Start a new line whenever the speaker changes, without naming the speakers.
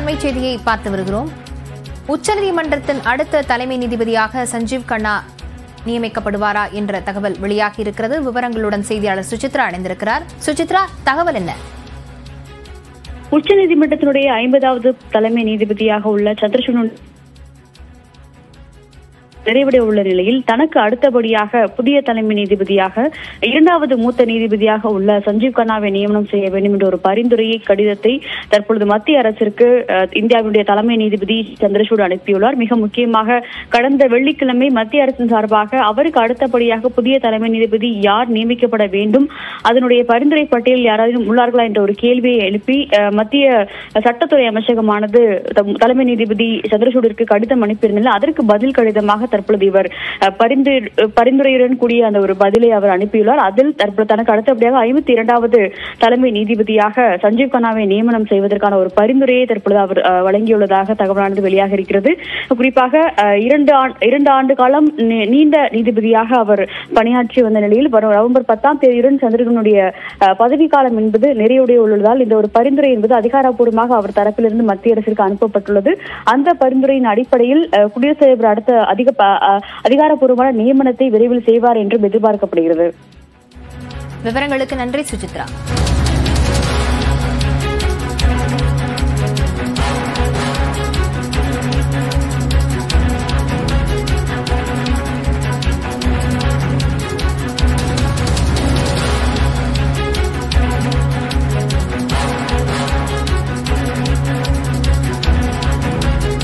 அண்மை செய்தியை பார்த்து வருகிறோம் உச்சநீதிமன்றத்தின் அடுத்த தலைமை நீதிபதியாக சஞ்சீவ் கண்ணா நியமிக்கப்படுவாரா என்ற தகவல் வெளியாகி இருக்கிறது விவரங்களுடன் செய்தியாளர் சுசித்ரா இணைந்திருக்கிறார் சுசித்ரா தகவல் என்ன
உச்சநீதிமன்றத்தினுடைய ஐம்பதாவது தலைமை நீதிபதியாக உள்ள சந்திரசூடன் நிறைவடைய உள்ள நிலையில் தனக்கு அடுத்தபடியாக புதிய தலைமை நீதிபதியாக இரண்டாவது மூத்த நீதிபதியாக உள்ள சஞ்சீவ் கண்ணாவை நியமனம் செய்ய வேண்டும் என்ற ஒரு பரிந்துரையை கடிதத்தை தற்பொழுது மத்திய அரசிற்கு அஹ், இந்தியாவினுடைய தலைமை நீதிபதி சந்திரசூட் அனுப்பியுள்ளார் மிக முக்கியமாக கடந்த வெள்ளிக்கிழமை மத்திய அரசின் சார்பாக அவருக்கு அடுத்தபடியாக புதிய தலைமை நீதிபதி யார் நியமிக்கப்பட வேண்டும் அதனுடைய பரிந்துரை பட்டியல் யாராவது உள்ளார்களா என்ற ஒரு கேள்வியை எழுப்பி அஹ், மத்திய சட்டத்துறை அமைச்சகமானது தம் தலைமை நீதிபதி சந்திரசூடிற்கு கடிதம் அனுப்பியிருந்தால் அதற்கு பதில் கடிதமாக தற்பொழுது இவர் அஹ், பரிந்து பரிந்துரையுடன் கூடிய அந்த ஒரு பதிலை அவர் அனுப்பியுள்ளார் அதில் தற்பொழுது தனக்கு அடுத்தபடியாக ஐம்பத்தி இரண்டாவது தலைமை நீதிபதியாக சஞ்சீவ் கண்ணாவை நியமனம் செய்வதற்கான ஒரு பரிந்துரையை தற்பொழுது அவர் அஹ், வழங்கியுள்ளதாக தகவலானது வெளியாக இருக்கிறது குறிப்பாக அஹ், இரண்டு ஆண்டு இரண்டு ஆண்டு காலம் நீ- நீண்ட நீதிபதியாக அவர் பணியாற்றி வந்த நிலையில் வரும் நவம்பர் பத்தாம் தேதியுடன் சந்திரகனுடைய அஹ், பதவிக்காலம் என்பது நிறைவுடைய உள்ளதால் இந்த ஒரு பரிந்துரை என்பது அதிகாரப்பூர்வமாக அவர் தரப்பிலிருந்து மத்திய அரசிற்கு அனுப்பப்பட்டுள்ளது அந்த பரிந்துரையின் அடிப்படையில் அஹ், குடியரசுத் தலைவர் அடுத்த அதிக ப- அஹ், அதிகாரப்பூர்வமான நியமனத்தை விரைவில் செய்வார் என்றும் எதிர்பார்க்கப்படுகிறது
விவரங்களுக்கு நன்றி சுசித்ரா